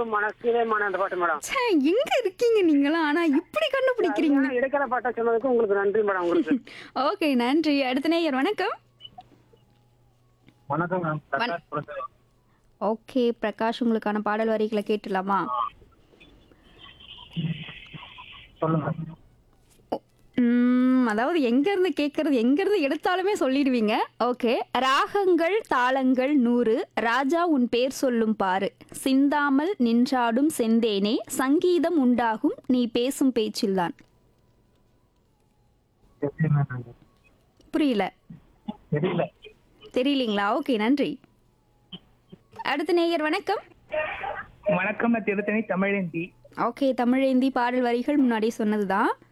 மனசிலே மன அந்த பாட்டு மேடம் ச்சே, எங்க இருக்கீங்க நீங்களா ஆனா இப்படி கண்டுபிடிக்கிறீங்க நான் இடைக்கால பாட்டை சொன்னதுக்கு உங்களுக்கு நன்றி மேடம் உங்களுக்கு ஓகே நன்றி அடுத்த நேயர் வணக்கம் வணக்கம் மேம் வண- ஓகே பிரகாஷ் உங்களுக்கான பாடல் வரிகளை கேட்டுலாமா சொல்லுங்க ம், அதாவது எங்க இருந்து கேட்கறது எங்க இருந்து எடுத்தாலுமே சொல்லிடுவீங்க ஓகே ராகங்கள் தாளங்கள் நூறு ராஜா உன் பேர் சொல்லும் பாரு சிந்தாமல் நின்றாடும் செந்தேனே சங்கீதம் உண்டாகும் நீ பேசும் பேச்சில்தான் எப்படி மேம் புரியல தெரியல தெரியலீங்களா ஓகே நன்றி அடுத்த நேயர் வணக்கம் வணக்கம் நான் திருத்தணி தமிழேந்தி ஓகே தமிழேந்தி பாடல் வரிகள் முன்னாடி சொன்னதுதான்